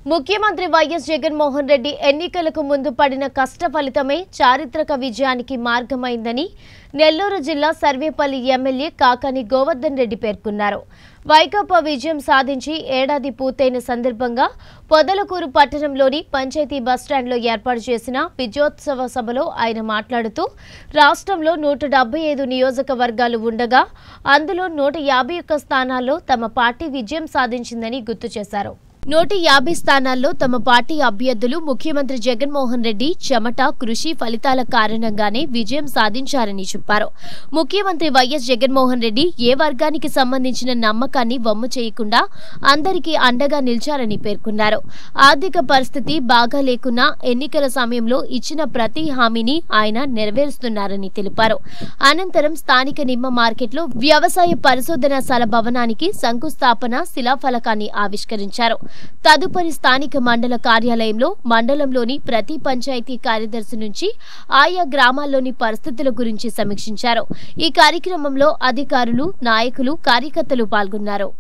ముఖ్యమంత్రి వైఎస్ జగన్మోహన్ రెడ్డి ఎన్నికలకు ముందు పడిన కష్ట ఫలితమే చారిత్రక విజయానికి మార్గమైందని నెల్లూరు జిల్లా సర్వేపల్లి ఎమ్మెల్యే కాకాని గోవర్ధన్ రెడ్డి పేర్కొన్నారు వైకాపా విజయం సాధించి ఏడాది పూర్తయిన సందర్భంగా పొదలకూరు పట్టణంలోని పంచాయతీ బస్టాండ్లో ఏర్పాటు చేసిన విజయోత్సవ సభలో ఆయన మాట్లాడుతూ రాష్ట్రంలో నూట డెబ్బై ఐదు నియోజకవర్గాలు ఉండగా అందులో నూట యాభై ఒక్క స్థానాల్లో తమ పార్టీ విజయం సాధించిందని గుర్తు చేశారు నూట యాభై స్థానాల్లో తమ పార్టీ అభ్యర్థులు ముఖ్యమంత్రి జగన్మోహన్ రెడ్డి చెమట కృషి ఫలితాల కారణంగానే విజయం సాధించారని చెప్పారు ముఖ్యమంత్రి వైఎస్ జగన్మోహన్ రెడ్డి ఏ వర్గానికి సంబంధించిన నమ్మకాన్ని వమ్ము చేయకుండా అందరికీ అండగా నిలిచారని పేర్కొన్నారు ఆర్థిక పరిస్థితి బాగా లేకున్నా ఎన్నికల సమయంలో ఇచ్చిన ప్రతి హామీని ఆయన నెరవేరుస్తున్నారని తెలిపారు అనంతరం స్థానిక నిమ్మ మార్కెట్లో వ్యవసాయ పరిశోధనాశాల భవనానికి శంకుస్థాపన శిలాఫలకాన్ని ఆవిష్కరించారు తదుపరి స్థానిక మండల కార్యాలయంలో మండలంలోని ప్రతి పంచాయతీ కార్యదర్శి నుంచి ఆయా గ్రామాల్లోని పరిస్థితుల గురించి సమీక్షించారు ఈ కార్యక్రమంలో అధికారులు నాయకులు కార్యకర్తలు పాల్గొన్నారు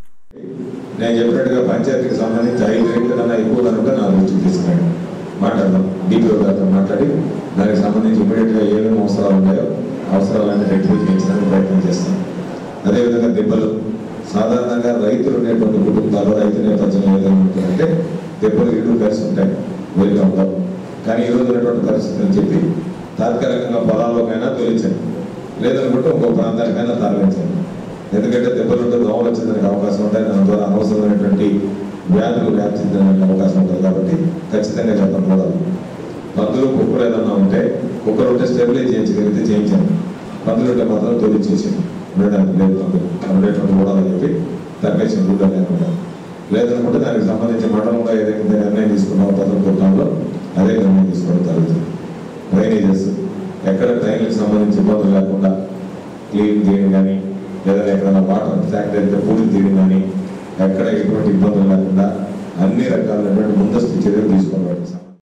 నేను చెప్పినట్టుగా పంచాయతీకి సంబంధించి ఐదు రేట్ల కన్నా ఎక్కువ కనుక నా దృష్టికి తీసుకురండి మాట్లాడదాం డిపిఓ గారితో మాట్లాడి దానికి సంబంధించి ఇమీడియట్గా ఏమేమి అవసరాలు ఉన్నాయో అవసరాలన్నీ రెక్టిఫై చేయించడానికి ప్రయత్నం చేస్తాం అదేవిధంగా దెబ్బలు సాధారణంగా రైతులు ఉండేటువంటి కుటుంబాలు రైతు నేపథ్యంలో ఏదైనా ఉంటుందంటే దెబ్బలు ఇల్లు కలిసి ఉంటాయి వేరుగా ఉండవు కానీ ఈ రోజు ఉన్నటువంటి పరిస్థితి అని చెప్పి తాత్కాలికంగా పొలాల్లోకైనా తొలించండి లేదనుకుంటే ఇంకో ప్రాంతానికైనా తరలించండి ఎందుకంటే దెబ్బలు ఉంటే దోమలు వచ్చేదానికి అవకాశం ఉంటాయి దాని ద్వారా అనవసరమైనటువంటి వ్యాధులు వ్యాప్తి చెందడానికి అవకాశం ఉంటుంది కాబట్టి ఖచ్చితంగా చెప్పకూడదు పందులు కుక్కలు ఏదన్నా ఉంటే కుక్కలు ఉంటే స్టెబిలైజ్ చేయించగలిగితే చేయించండి పందులు ఉంటే మాత్రం తొలిచేసింది ఉండడానికి లేదు పందులు ఉండేటువంటి కూడా అని చెప్పి తగ్గేసింది రూఢ లేకుండా లేదనుకుంటే దానికి సంబంధించి మండలంలో ఏదైతే నిర్ణయం తీసుకున్నామో పదవి ప్రోగ్రాంలో అదే నిర్ణయం తీసుకోవడం జరుగుతుంది డ్రైనేజెస్ ఎక్కడ డ్రైన్లకు సంబంధించి ఇబ్బందులు లేకుండా క్లీన్ చేయడం కానీ లేదా ఎక్కడైనా వాటర్ ట్యాంక్ అయితే పూర్తి తీయడం కానీ ఎక్కడ ఎటువంటి ఇబ్బందులు లేకుండా అన్ని రకాలైనటువంటి ముందస్తు చర్యలు తీసుకోవాలి